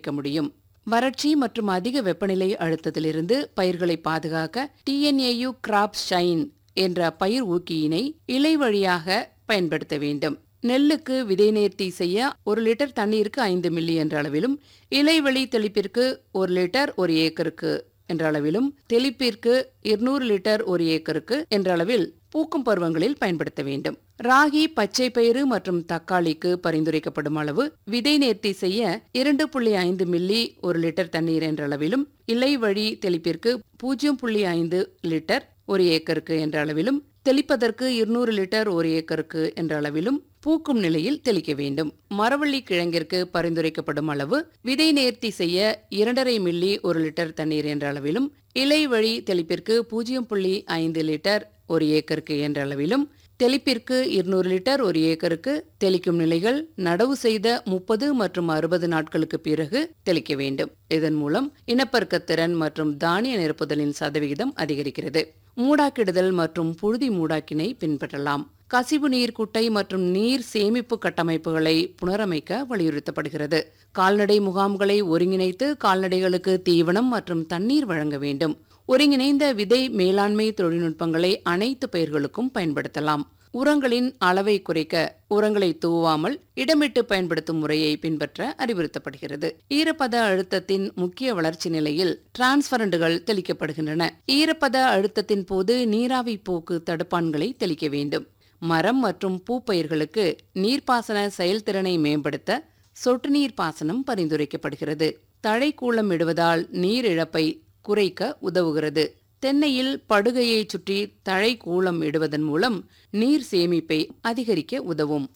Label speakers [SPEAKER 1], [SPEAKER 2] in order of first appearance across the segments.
[SPEAKER 1] குறைக்க முடியும் வறட்சி மற்றும் அதிக வெப்பநிலை அழுத்தத்திலிருந்து பயிர்களை பாதுகாக்க டிஎன்ஏயு கிராப் ஷைன் என்ற பயிர் ஊக்கியினை இலை வழியாக பயன்படுத்த வேண்டும் நெல்லுக்கு விதை நேர்த்தி செய்ய ஒரு லிட்டர் தண்ணீருக்கு ஐந்து மில்லி என்ற அளவிலும் இலைவழி தெளிப்பிற்கு ஒரு லிட்டர் ஒரு ஏக்கருக்கு என்ற அளவிலும் தெளிப்பிற்கு இருநூறு லிட்டர் ஒரு ஏக்கருக்கு என்ற அளவில் பூக்கும் பருவங்களில் பயன்படுத்த வேண்டும் ராகி பச்சை பயிறு மற்றும் தக்காளிக்கு பரிந்துரைக்கப்படும் அளவு விதை நேர்த்தி செய்ய இரண்டு புள்ளி ஐந்து மில்லி ஒரு லிட்டர் தண்ணீர் என்ற அளவிலும் இலை வழி தெளிப்பிற்கு பூஜ்ஜியம் புள்ளி ஐந்து லிட்டர் ஒரு ஏக்கருக்கு என்ற அளவிலும் தெளிப்பதற்கு இருநூறு லிட்டர் ஒரு ஏக்கருக்கு என்ற அளவிலும் பூக்கும் நிலையில் தெளிக்க வேண்டும் மரவள்ளி கிழங்கிற்கு பரிந்துரைக்கப்படும் அளவு விதை நேர்த்தி செய்ய இரண்டரை மில்லி ஒரு லிட்டர் தண்ணீர் என்ற அளவிலும் இலை வழி தெளிப்பிற்கு பூஜ்ஜியம் புள்ளி ஐந்து லிட்டர் ஒரு ஏக்கருக்கு என்ற அளவிலும் தெளிப்பிற்கு இருநூறு லிட்டர் ஒரு ஏக்கருக்கு தெளிக்கும் நிலைகள் நடவு செய்த முப்பது மற்றும் அறுபது நாட்களுக்கு பிறகு தெளிக்க வேண்டும் இதன் மூலம் இனப்பெருக்கத்திறன் மற்றும் தானிய நிரப்புதலின் சதவிகிதம் அதிகரிக்கிறது மூடாக்கிடுதல் மற்றும் புழுதி மூடாக்கினை பின்பற்றலாம் கசிவு நீர் குட்டை மற்றும் நீர் சேமிப்பு கட்டமைப்புகளை புனரமைக்க வலியுறுத்தப்படுகிறது கால்நடை முகாம்களை ஒருங்கிணைத்து கால்நடைகளுக்கு தீவனம் மற்றும் தண்ணீர் வழங்க வேண்டும் ஒருங்கிணைந்த விதை மேலாண்மை தொழில்நுட்பங்களை அனைத்து பயிர்களுக்கும் பயன்படுத்தலாம் உரங்களின் அளவை குறைக்க உரங்களை தூவாமல் இடமிட்டு பயன்படுத்தும் முறையை பின்பற்ற அறிவுறுத்தப்படுகிறது ஈரப்பத அழுத்தத்தின் முக்கிய வளர்ச்சி நிலையில் டிரான்ஸ்பரண்டுகள் தெளிக்கப்படுகின்றன ஈரப்பத அழுத்தத்தின் போது நீராவி போக்கு தடுப்பான்களை தெளிக்க வேண்டும் மரம் மற்றும் பூப்பயிர்களுக்கு நீர்ப்பாசன செயல்திறனை மேம்படுத்த சொட்டு நீர் பாசனம் பரிந்துரைக்கப்படுகிறது தழைக்கூளம் இடுவதால் நீர் இழப்பை குறைக்க உதவுகிறது தென்னையில் படுகையை சுற்றி தழை கூளம் இடுவதன் மூலம் நீர் சேமிப்பை அதிகரிக்க உதவும்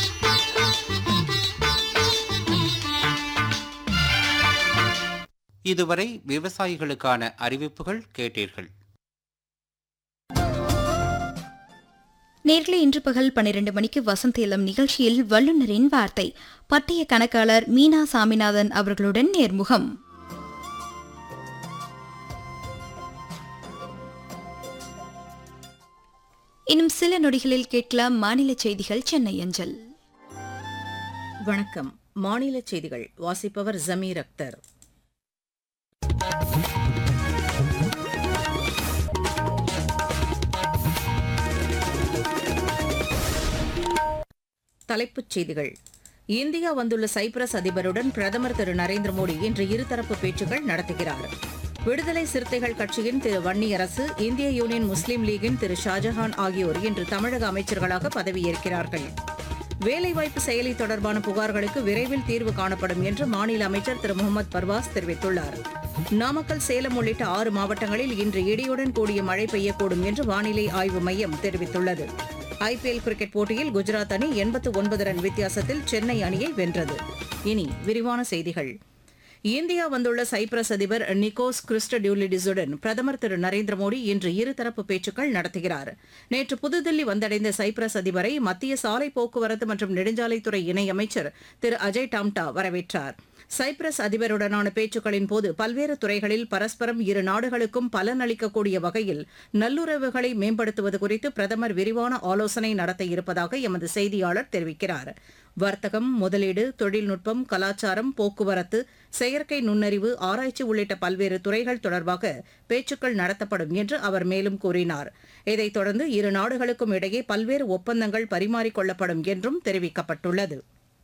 [SPEAKER 2] இதுவரை விவசாயிகளுக்கான அறிவிப்புகள் கேட்டீர்கள்
[SPEAKER 3] நேர்களே இன்று பகல் பன்னிரண்டு மணிக்கு வசந்தேலம் நிகழ்ச்சியில் வல்லுநரின் வார்த்தை பட்டய கணக்காளர் மீனா சாமிநாதன் அவர்களுடன் நேர்முகம் இன்னும் சில நொடிகளில் கேட்கலாம் மாநில செய்திகள் சென்னை அஞ்சல்
[SPEAKER 4] வணக்கம் மாநில செய்திகள் வாசிப்பவர் ஜமீர் அக்தர் தலைப்புச் செய்திகள் இந்தியா வந்துள்ள சைப்ரஸ் அதிபருடன் பிரதமர் திரு நரேந்திர மோடி இன்று இருதரப்பு பேச்சுக்கள் நடத்துகிறார் விடுதலை சிறுத்தைகள் கட்சியின் திரு வன்னியரசு இந்திய யூனியன் முஸ்லீம் லீகின் திரு ஷாஜஹான் ஆகியோர் இன்று தமிழக அமைச்சர்களாக பதவியேற்கிறார்கள் வேலைவாய்ப்பு செயலி தொடர்பான புகார்களுக்கு விரைவில் தீர்வு காணப்படும் என்று மாநில அமைச்சர் திரு முகமது பர்வாஸ் தெரிவித்துள்ளார் நாமக்கல் சேலம் உள்ளிட்ட ஆறு மாவட்டங்களில் இன்று இடியுடன் கூடிய மழை பெய்யக்கூடும் என்று வானிலை ஆய்வு மையம் தெரிவித்துள்ளது ஐபிஎல் கிரிக்கெட் போட்டியில் குஜராத் அணி எண்பத்து ஒன்பது ரன் வித்தியாசத்தில் சென்னை அணியை வென்றது இனி விரிவான செய்திகள் இந்தியா வந்துள்ள சைப்ரஸ் அதிபர் நிக்கோஸ் கிறிஸ்டடியூலிடிஸுடன் பிரதமர் திரு நரேந்திர மோடி இன்று இருதரப்பு பேச்சுக்கள் நடத்துகிறார் நேற்று புதுதில்லி வந்தடைந்த சைப்ரஸ் அதிபரை மத்திய சாலை போக்குவரத்து மற்றும் நெடுஞ்சாலைத்துறை இணையமைச்சர் திரு அஜய் டாம்டா வரவேற்றார் சைப்ரஸ் அதிபருடனான பேச்சுக்களின் போது பல்வேறு துறைகளில் பரஸ்பரம் இரு நாடுகளுக்கும் பலனளிக்கக்கூடிய வகையில் நல்லுறவுகளை மேம்படுத்துவது குறித்து பிரதமர் விரிவான ஆலோசனை நடத்த இருப்பதாக எமது செய்தியாளர் தெரிவிக்கிறார் வர்த்தகம் முதலீடு தொழில்நுட்பம் கலாச்சாரம் போக்குவரத்து செயற்கை நுண்ணறிவு ஆராய்ச்சி உள்ளிட்ட பல்வேறு துறைகள் தொடர்பாக பேச்சுக்கள் நடத்தப்படும் என்று அவர் மேலும் கூறினார் இதைத் தொடர்ந்து இரு நாடுகளுக்கும் இடையே பல்வேறு ஒப்பந்தங்கள் பரிமாறிக்கொள்ளப்படும் என்றும் தெரிவிக்கப்பட்டுள்ளது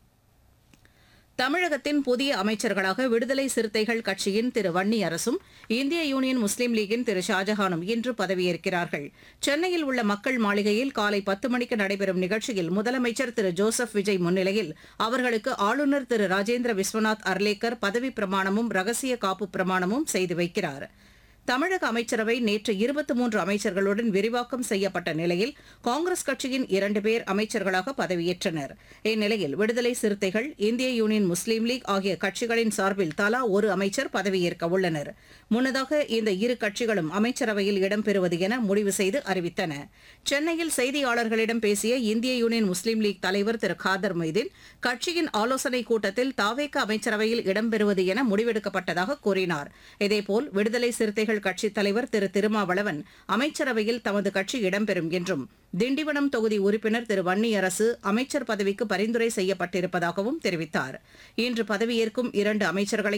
[SPEAKER 4] தமிழகத்தின் புதிய அமைச்சர்களாக விடுதலை சிறுத்தைகள் கட்சியின் திரு வன்னி அரசும் இந்திய யூனியன் முஸ்லீம் லீகின் திரு ஷாஜஹானும் இன்று பதவியேற்கிறார்கள் சென்னையில் உள்ள மக்கள் மாளிகையில் காலை பத்து மணிக்கு நடைபெறும் நிகழ்ச்சியில் முதலமைச்சர் திரு ஜோசப் விஜய் முன்னிலையில் அவர்களுக்கு ஆளுநர் திரு ராஜேந்திர விஸ்வநாத் அர்லேக்கர் பதவி பிரமாணமும் ரகசிய காப்பு பிரமாணமும் செய்து வைக்கிறார் தமிழக அமைச்சரவை நேற்று இருபத்தி மூன்று அமைச்சர்களுடன் விரிவாக்கம் செய்யப்பட்ட நிலையில் காங்கிரஸ் கட்சியின் இரண்டு பேர் அமைச்சர்களாக பதவியேற்றனர் இந்நிலையில் விடுதலை சிறுத்தைகள் இந்திய யூனியன் முஸ்லீம் லீக் ஆகிய கட்சிகளின் சார்பில் தலா ஒரு அமைச்சர் பதவியேற்க உள்ளனர் முன்னதாக இந்த இரு கட்சிகளும் அமைச்சரவையில் இடம்பெறுவது என முடிவு செய்து அறிவித்தன சென்னையில் செய்தியாளர்களிடம் பேசிய இந்திய யூனியன் முஸ்லீம் லீக் தலைவர் திரு காதர் மொய்தீன் கட்சியின் ஆலோசனைக் கூட்டத்தில் தாவேக அமைச்சரவையில் இடம்பெறுவது என முடிவெடுக்கப்பட்டதாக கூறினார் இதேபோல் விடுதலை சிறுத்தைகள் கட்சித் தலைவர் திரு திருமாவளவன் அமைச்சரவையில் தமது கட்சி இடம்பெறும் என்றும் திண்டிவனம் தொகுதி உறுப்பினர் திரு வன்னியரசு அமைச்சர் பதவிக்கு பரிந்துரை செய்யப்பட்டிருப்பதாகவும் தெரிவித்தார் இன்று பதவியேற்கும் இரண்டு அமைச்சர்களை